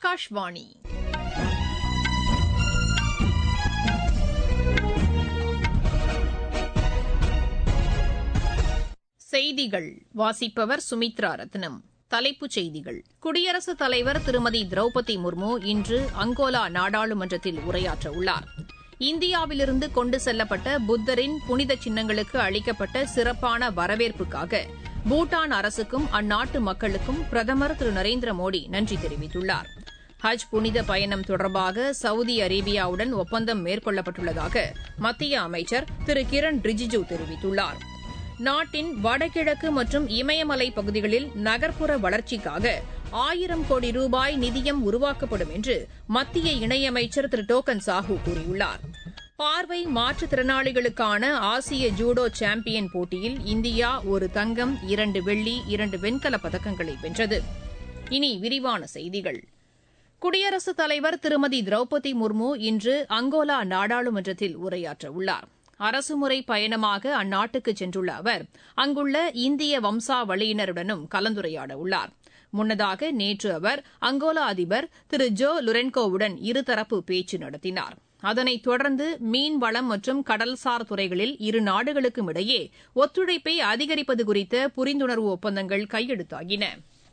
ஆகாஷ்வாணி செய்திகள் வாசிப்பவர் சுமித்ரா ரத்னம் தலைப்புச் செய்திகள் குடியரசுத் தலைவர் திருமதி திரௌபதி முர்மு இன்று அங்கோலா நாடாளுமன்றத்தில் உரையாற்ற உள்ளார் இந்தியாவிலிருந்து கொண்டு செல்லப்பட்ட புத்தரின் புனித சின்னங்களுக்கு அளிக்கப்பட்ட சிறப்பான வரவேற்புக்காக பூட்டான் அரசுக்கும் அந்நாட்டு மக்களுக்கும் பிரதமர் திரு நரேந்திர மோடி நன்றி தெரிவித்துள்ளார் ஹஜ் புனித பயணம் தொடர்பாக சவுதி அரேபியாவுடன் ஒப்பந்தம் மேற்கொள்ளப்பட்டுள்ளதாக மத்திய அமைச்சர் திரு கிரண் ரிஜிஜு தெரிவித்துள்ளார் நாட்டின் வடகிழக்கு மற்றும் இமயமலை பகுதிகளில் நகர்ப்புற வளர்ச்சிக்காக ஆயிரம் கோடி ரூபாய் நிதியம் உருவாக்கப்படும் என்று மத்திய இணையமைச்சர் திரு டோக்கன் சாஹூ கூறியுள்ளார் பார்வை மாற்றுத்திறனாளிகளுக்கான ஆசிய ஜூடோ சாம்பியன் போட்டியில் இந்தியா ஒரு தங்கம் இரண்டு வெள்ளி இரண்டு வெண்கலப் பதக்கங்களை வென்றது இனி விரிவான செய்திகள் குடியரசுத் தலைவர் திருமதி திரௌபதி முர்மு இன்று அங்கோலா நாடாளுமன்றத்தில் உரையாற்ற உள்ளார் அரசுமுறை பயணமாக அந்நாட்டுக்கு சென்றுள்ள அவர் அங்குள்ள இந்திய வம்சாவளியினருடனும் கலந்துரையாட உள்ளார் முன்னதாக நேற்று அவர் அங்கோலா அதிபர் திரு ஜோ லுரென்கோவுடன் இருதரப்பு பேச்சு நடத்தினார் அதனைத் தொடர்ந்து மீன்வளம் மற்றும் கடல்சார் துறைகளில் இரு நாடுகளுக்கும் இடையே ஒத்துழைப்பை அதிகரிப்பது குறித்த புரிந்துணர்வு ஒப்பந்தங்கள் கையெழுத்தாகின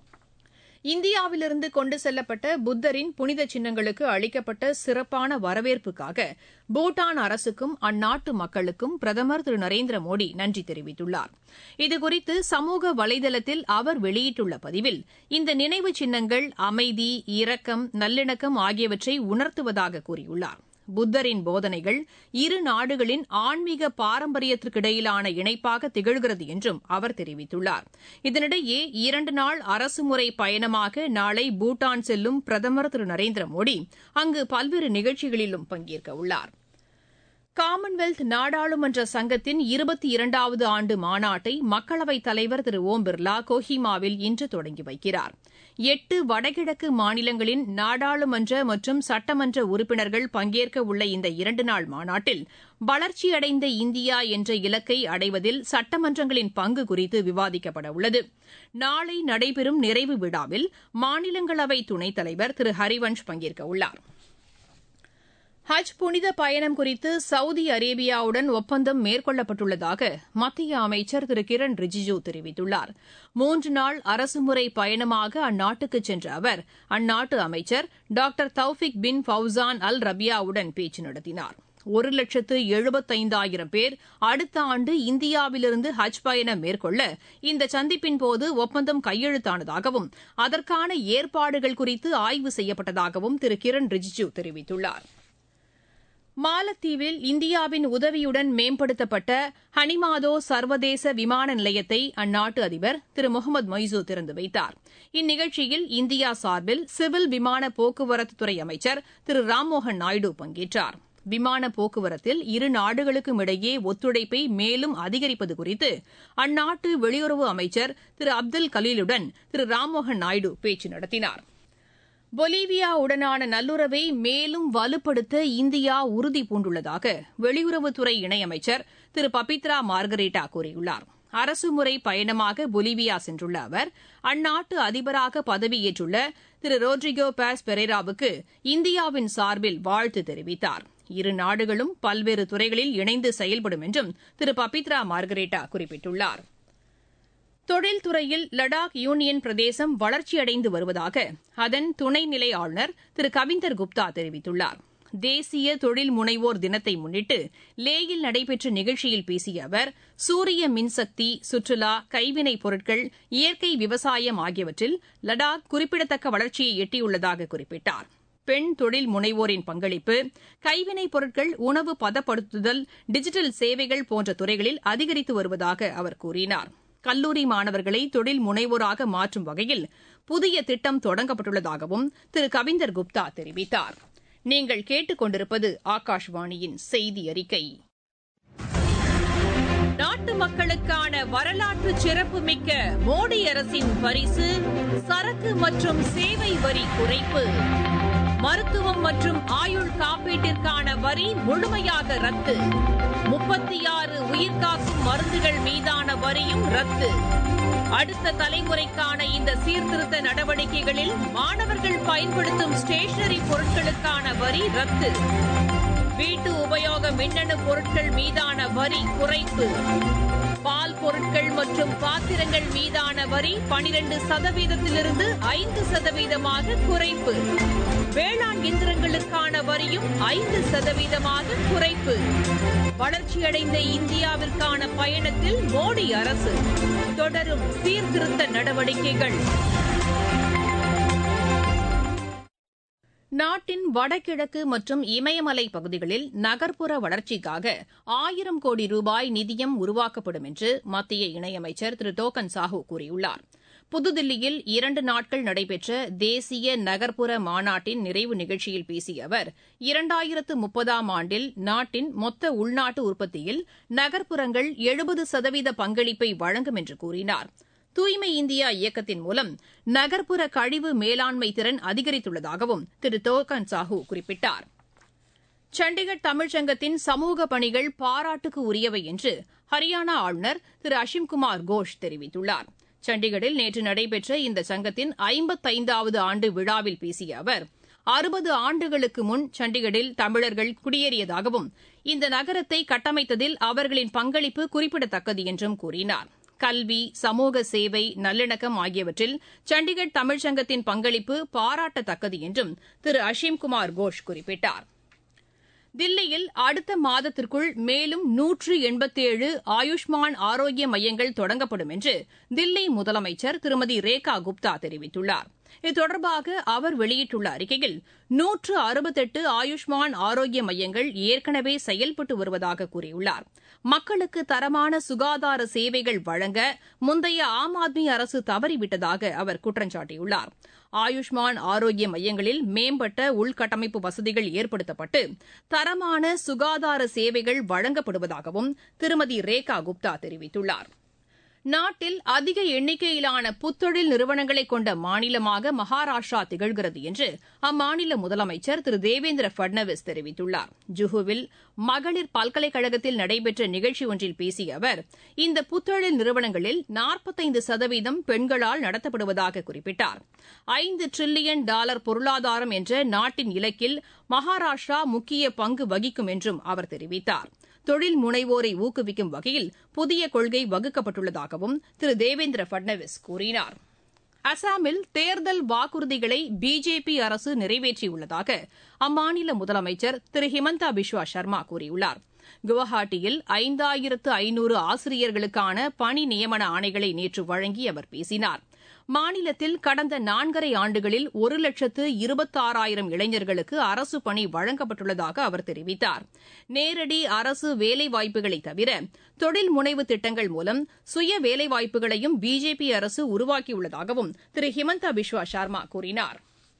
இந்தியாவிலிருந்து கொண்டு செல்லப்பட்ட புத்தரின் புனித சின்னங்களுக்கு அளிக்கப்பட்ட சிறப்பான வரவேற்புக்காக பூட்டான் அரசுக்கும் அந்நாட்டு மக்களுக்கும் பிரதமர் திரு நரேந்திர மோடி நன்றி தெரிவித்துள்ளார் இதுகுறித்து சமூக வலைதளத்தில் அவர் வெளியிட்டுள்ள பதிவில் இந்த நினைவு சின்னங்கள் அமைதி இரக்கம் நல்லிணக்கம் ஆகியவற்றை உணர்த்துவதாக கூறியுள்ளார் புத்தரின் போதனைகள் இரு நாடுகளின் ஆன்மீக பாரம்பரியத்திற்கிடையிலான இணைப்பாக திகழ்கிறது என்றும் அவர் தெரிவித்துள்ளார் இதனிடையே இரண்டு நாள் அரசுமுறை பயணமாக நாளை பூட்டான் செல்லும் பிரதமர் திரு நரேந்திர மோடி அங்கு பல்வேறு நிகழ்ச்சிகளிலும் பங்கேற்க உள்ளார் காமன்வெல்த் நாடாளுமன்ற சங்கத்தின் இருபத்தி இரண்டாவது ஆண்டு மாநாட்டை மக்களவைத் தலைவர் திரு ஓம் பிர்லா கோஹிமாவில் இன்று தொடங்கி வைக்கிறார் எட்டு வடகிழக்கு மாநிலங்களின் நாடாளுமன்ற மற்றும் சட்டமன்ற உறுப்பினர்கள் பங்கேற்க உள்ள இந்த இரண்டு நாள் மாநாட்டில் வளர்ச்சியடைந்த இந்தியா என்ற இலக்கை அடைவதில் சட்டமன்றங்களின் பங்கு குறித்து விவாதிக்கப்பட உள்ளது நாளை நடைபெறும் நிறைவு விழாவில் மாநிலங்களவை துணைத் தலைவர் திரு ஹரிவன்ஷ் பங்கேற்க உள்ளார் ஹஜ் புனித பயணம் குறித்து சவுதி அரேபியாவுடன் ஒப்பந்தம் மேற்கொள்ளப்பட்டுள்ளதாக மத்திய அமைச்சர் திரு கிரண் ரிஜிஜு தெரிவித்துள்ளார் மூன்று நாள் அரசுமுறை பயணமாக அந்நாட்டுக்கு சென்ற அவர் அந்நாட்டு அமைச்சர் doctor Tawfiq bin Fawzan Al ரபியாவுடன் பேச்சு நடத்தினார் ஒரு லட்சத்து எழுபத்தைந்தாயிரம் பேர் அடுத்த ஆண்டு இந்தியாவிலிருந்து ஹஜ் பயணம் மேற்கொள்ள இந்த சந்திப்பின்போது ஒப்பந்தம் கையெழுத்தானதாகவும் அதற்கான ஏற்பாடுகள் குறித்து ஆய்வு செய்யப்பட்டதாகவும் திரு கிரண் ரிஜிஜு தெரிவித்துள்ளாா் மாலத்தீவில் இந்தியாவின் உதவியுடன் மேம்படுத்தப்பட்ட ஹனிமாதோ சர்வதேச விமான நிலையத்தை அந்நாட்டு அதிபர் திரு முகமது மொய்சு திறந்து வைத்தார் இந்நிகழ்ச்சியில் இந்தியா சார்பில் சிவில் விமான போக்குவரத்துத்துறை அமைச்சர் திரு ராம்மோகன் நாயுடு பங்கேற்றார் விமான போக்குவரத்தில் இரு நாடுகளுக்கும் இடையே ஒத்துழைப்பை மேலும் அதிகரிப்பது குறித்து அந்நாட்டு வெளியுறவு அமைச்சர் திரு அப்துல் கலீலுடன் திரு ராம்மோகன் நாயுடு பேச்சு நடத்தினார் பொலிவியாவுடனான நல்லுறவை மேலும் வலுப்படுத்த இந்தியா உறுதி பூண்டுள்ளதாக வெளியுறவுத்துறை இணையமைச்சர் திரு பபித்ரா மார்கரேட்டா கூறியுள்ளார் அரசுமுறை பயணமாக பொலிவியா சென்றுள்ள அவர் அந்நாட்டு அதிபராக பதவியேற்றுள்ள திரு ரோட்ரிகோ பாஸ் பெரேராவுக்கு இந்தியாவின் சார்பில் வாழ்த்து தெரிவித்தார் இரு நாடுகளும் பல்வேறு துறைகளில் இணைந்து செயல்படும் என்றும் திரு பபித்ரா மார்கரேட்டா குறிப்பிட்டுள்ளாா் தொழில்துறையில் லடாக் யூனியன் பிரதேசம் வளர்ச்சியடைந்து வருவதாக அதன் துணைநிலை ஆளுநர் திரு கவிந்தர் குப்தா தெரிவித்துள்ளார் தேசிய தொழில் முனைவோர் தினத்தை முன்னிட்டு லேயில் நடைபெற்ற நிகழ்ச்சியில் பேசிய அவர் சூரிய மின்சக்தி சுற்றுலா கைவினைப் பொருட்கள் இயற்கை விவசாயம் ஆகியவற்றில் லடாக் குறிப்பிடத்தக்க வளர்ச்சியை எட்டியுள்ளதாக குறிப்பிட்டார் பெண் தொழில் முனைவோரின் பங்களிப்பு கைவினைப் பொருட்கள் உணவு பதப்படுத்துதல் டிஜிட்டல் சேவைகள் போன்ற துறைகளில் அதிகரித்து வருவதாக அவர் கூறினார் கல்லூரி மாணவர்களை தொழில் முனைவோராக மாற்றும் வகையில் புதிய திட்டம் தொடங்கப்பட்டுள்ளதாகவும் திரு கவிந்தர் குப்தா தெரிவித்தார் நீங்கள் கேட்டுக்கொண்டிருப்பது ஆகாஷ்வாணியின் செய்தி அறிக்கை நாட்டு மக்களுக்கான வரலாற்று சிறப்புமிக்க மோடி அரசின் பரிசு சரக்கு மற்றும் சேவை வரி குறைப்பு மருத்துவம் மற்றும் ஆயுள் காப்பீட்டிற்கான வரி முழுமையாக ரத்து முப்பத்தி ஆறு உயிர்காக்கும் மருந்துகள் மீதான வரியும் ரத்து அடுத்த தலைமுறைக்கான இந்த சீர்திருத்த நடவடிக்கைகளில் மாணவர்கள் பயன்படுத்தும் ஸ்டேஷனரி பொருட்களுக்கான வரி ரத்து வீட்டு உபயோக மின்னணு பொருட்கள் மீதான வரி குறைப்பு பால் பொருட்கள் மற்றும் பாத்திரங்கள் மீதான வரி பனிரெண்டு சதவீதத்திலிருந்து ஐந்து சதவீதமாக குறைப்பு வேளாண் இயந்திரங்களுக்கான வரியும் ஐந்து சதவீதமாக குறைப்பு வளர்ச்சியடைந்த இந்தியாவிற்கான பயணத்தில் மோடி அரசு தொடரும் சீர்திருத்த நடவடிக்கைகள் நாட்டின் வடகிழக்கு மற்றும் இமயமலை பகுதிகளில் நகர்ப்புற வளர்ச்சிக்காக ஆயிரம் கோடி ரூபாய் நிதியம் உருவாக்கப்படும் என்று மத்திய இணையமைச்சர் திரு டோக்கன் சாஹூ கூறியுள்ளார் புதுதில்லியில் இரண்டு நாட்கள் நடைபெற்ற தேசிய நகர்ப்புற மாநாட்டின் நிறைவு நிகழ்ச்சியில் பேசிய அவர் இரண்டாயிரத்து முப்பதாம் ஆண்டில் நாட்டின் மொத்த உள்நாட்டு உற்பத்தியில் நகர்ப்புறங்கள் எழுபது சதவீத பங்களிப்பை வழங்கும் என்று கூறினார் தூய்மை இந்தியா இயக்கத்தின் மூலம் நகர்ப்புற கழிவு மேலாண்மை திறன் அதிகரித்துள்ளதாகவும் திரு தோகன் சாஹூ குறிப்பிட்டார் சண்டிகர் தமிழ்ச்சங்கத்தின் சமூக பணிகள் பாராட்டுக்கு உரியவை என்று ஹரியானா ஆளுநர் திரு அஷிம்குமார் கோஷ் தெரிவித்துள்ளார் சண்டிகரில் நேற்று நடைபெற்ற இந்த சங்கத்தின் ஐம்பத்தைந்தாவது ஆண்டு விழாவில் பேசிய அவர் அறுபது ஆண்டுகளுக்கு முன் சண்டிகரில் தமிழர்கள் குடியேறியதாகவும் இந்த நகரத்தை கட்டமைத்ததில் அவர்களின் பங்களிப்பு குறிப்பிடத்தக்கது என்றும் கூறினார் கல்வி சமூக சேவை நல்லிணக்கம் ஆகியவற்றில் சண்டிகர் தமிழ்ச்சங்கத்தின் பங்களிப்பு பாராட்டத்தக்கது என்றும் திரு அஷிம்குமார் கோஷ் குறிப்பிட்டார் தில்லியில் அடுத்த மாதத்திற்குள் மேலும் நூற்று எண்பத்தேழு ஆயுஷ்மான் ஆரோக்கிய மையங்கள் தொடங்கப்படும் என்று தில்லி முதலமைச்சர் திருமதி ரேகா குப்தா தெரிவித்துள்ளார் இது தொடர்பாக அவர் வெளியிட்டுள்ள அறிக்கையில் நூற்று அறுபத்தெட்டு ஆயுஷ்மான் ஆரோக்கிய மையங்கள் ஏற்கனவே செயல்பட்டு வருவதாக கூறியுள்ளார் மக்களுக்கு தரமான சுகாதார சேவைகள் வழங்க முந்தைய ஆம் ஆத்மி அரசு தவறிவிட்டதாக அவர் குற்றம் சாட்டியுள்ளார் ஆயுஷ்மான் ஆரோக்கிய மையங்களில் மேம்பட்ட உள்கட்டமைப்பு வசதிகள் ஏற்படுத்தப்பட்டு தரமான சுகாதார சேவைகள் வழங்கப்படுவதாகவும் திருமதி ரேகா குப்தா தெரிவித்துள்ளார் நாட்டில் அதிக எண்ணிக்கையிலான புத்தொழில் நிறுவனங்களை கொண்ட மாநிலமாக மகாராஷ்டிரா திகழ்கிறது என்று அம்மாநில முதலமைச்சர் திரு தேவேந்திர பட்னவிஸ் தெரிவித்துள்ளார் ஜுஹுவில் மகளிர் பல்கலைக்கழகத்தில் நடைபெற்ற நிகழ்ச்சி ஒன்றில் பேசிய அவர் இந்த புத்தொழில் நிறுவனங்களில் நாற்பத்தைந்து சதவீதம் பெண்களால் நடத்தப்படுவதாக குறிப்பிட்டார் ஐந்து டிரில்லியன் டாலர் பொருளாதாரம் என்ற நாட்டின் இலக்கில் மகாராஷ்டிரா முக்கிய பங்கு வகிக்கும் என்றும் அவர் தெரிவித்தார் தொழில் முனைவோரை ஊக்குவிக்கும் வகையில் புதிய கொள்கை வகுக்கப்பட்டுள்ளதாகவும் திரு தேவேந்திர பட்னவிஸ் கூறினார் அசாமில் தேர்தல் வாக்குறுதிகளை பிஜேபி அரசு நிறைவேற்றியுள்ளதாக அம்மாநில முதலமைச்சர் திரு ஹிமந்தா பிஸ்வா சர்மா கூறியுள்ளார் குவஹாட்டியில் ஐந்தாயிரத்து ஐநூறு ஆசிரியர்களுக்கான பணி நியமன ஆணைகளை நேற்று வழங்கி அவர் பேசினார் மாநிலத்தில் கடந்த நான்கரை ஆண்டுகளில் ஒரு லட்சத்து இருபத்தாறாயிரம் இளைஞர்களுக்கு அரசு பணி வழங்கப்பட்டுள்ளதாக அவர் தெரிவித்தார் நேரடி அரசு வேலைவாய்ப்புகளை தவிர தொழில் முனைவு திட்டங்கள் மூலம் சுய வேலைவாய்ப்புகளையும் பிஜேபி அரசு உருவாக்கியுள்ளதாகவும் திரு ஹிமந்தா பிஸ்வா சர்மா கூறினார்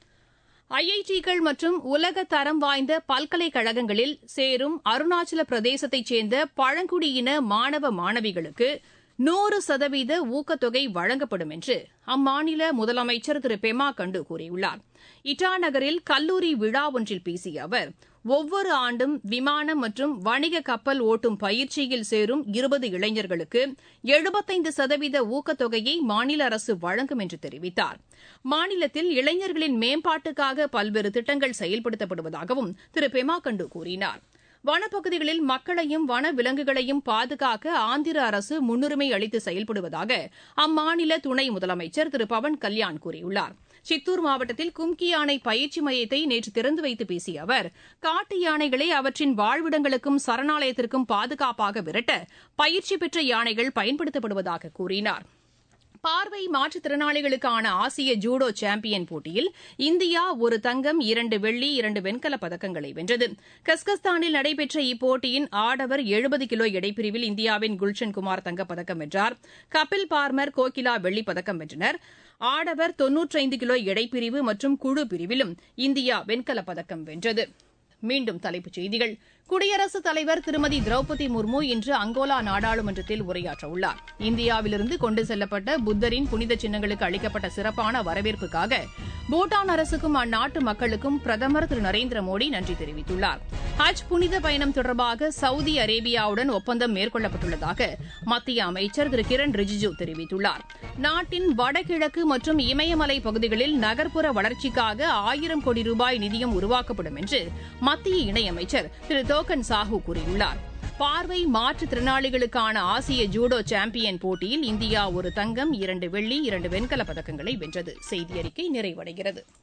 ஐஐடிகள் மற்றும் உலக தரம் வாய்ந்த பல்கலைக்கழகங்களில் சேரும் அருணாச்சல பிரதேசத்தைச் சேர்ந்த பழங்குடியின மாணவ மாணவிகளுக்கு நூறு சதவீத ஊக்கத்தொகை வழங்கப்படும் என்று அம்மாநில முதலமைச்சர் திரு பெமா கண்டு கூறியுள்ளார் இட்டா நகரில் கல்லூரி விழா ஒன்றில் பேசிய அவர் ஒவ்வொரு ஆண்டும் விமானம் மற்றும் வணிக கப்பல் ஓட்டும் பயிற்சியில் சேரும் இருபது இளைஞர்களுக்கு எழுபத்தைந்து சதவீத ஊக்கத்தொகையை மாநில அரசு வழங்கும் என்று தெரிவித்தார் மாநிலத்தில் இளைஞர்களின் மேம்பாட்டுக்காக பல்வேறு திட்டங்கள் செயல்படுத்தப்படுவதாகவும் திரு பெமா கண்டு கூறினார் வனப்பகுதிகளில் மக்களையும் வன விலங்குகளையும் பாதுகாக்க ஆந்திர அரசு முன்னுரிமை அளித்து செயல்படுவதாக அம்மாநில துணை முதலமைச்சர் திரு பவன் கல்யாண் கூறியுள்ளார் சித்தூர் மாவட்டத்தில் கும்கி யானை பயிற்சி மையத்தை நேற்று திறந்து வைத்து பேசிய அவர் காட்டு யானைகளை அவற்றின் வாழ்விடங்களுக்கும் சரணாலயத்திற்கும் பாதுகாப்பாக விரட்ட பயிற்சி பெற்ற யானைகள் பயன்படுத்தப்படுவதாக கூறினார் பார்வை மாற்றுத்திறனாளிகளுக்கான ஆசிய ஜூடோ சாம்பியன் போட்டியில் இந்தியா ஒரு தங்கம் இரண்டு வெள்ளி இரண்டு வெண்கலப் பதக்கங்களை வென்றது கஸ்கஸ்தானில் நடைபெற்ற இப்போட்டியின் ஆடவர் எழுபது கிலோ எடைப்பிரிவில் இந்தியாவின் குல்ஷன் குமார் தங்கப்பதக்கம் வென்றார் கபில் பார்மர் கோகிலா வெள்ளிப் பதக்கம் வென்றனர் ஆடவர் தொன்னூற்றைந்து கிலோ எடைப்பிரிவு மற்றும் குழு பிரிவிலும் இந்தியா வெண்கலப் பதக்கம் வென்றது மீண்டும் தலைப்புச் செய்திகள் குடியரசுத் தலைவர் திருமதி திரௌபதி முர்மு இன்று அங்கோலா நாடாளுமன்றத்தில் உரையாற்றவுள்ளார் இந்தியாவிலிருந்து கொண்டு செல்லப்பட்ட புத்தரின் புனித சின்னங்களுக்கு அளிக்கப்பட்ட சிறப்பான வரவேற்புக்காக பூட்டான் அரசுக்கும் அந்நாட்டு மக்களுக்கும் பிரதமர் திரு நரேந்திர மோடி நன்றி தெரிவித்துள்ளார் ஹஜ் புனித பயணம் தொடர்பாக சவுதி அரேபியாவுடன் ஒப்பந்தம் மேற்கொள்ளப்பட்டுள்ளதாக மத்திய அமைச்சர் திரு கிரண் ரிஜிஜு தெரிவித்துள்ளார் நாட்டின் வடகிழக்கு மற்றும் இமயமலை பகுதிகளில் நகர்ப்புற வளர்ச்சிக்காக ஆயிரம் கோடி ரூபாய் நிதியம் உருவாக்கப்படும் என்று மத்திய இணையமைச்சர் திரு தோக்கன் சாஹூ கூறியுள்ளார் பார்வை மாற்றுத்திறனாளிகளுக்கான ஆசிய ஜூடோ சாம்பியன் போட்டியில் இந்தியா ஒரு தங்கம் இரண்டு வெள்ளி இரண்டு வெண்கலப் பதக்கங்களை வென்றது செய்தி அறிக்கை நிறைவடைகிறது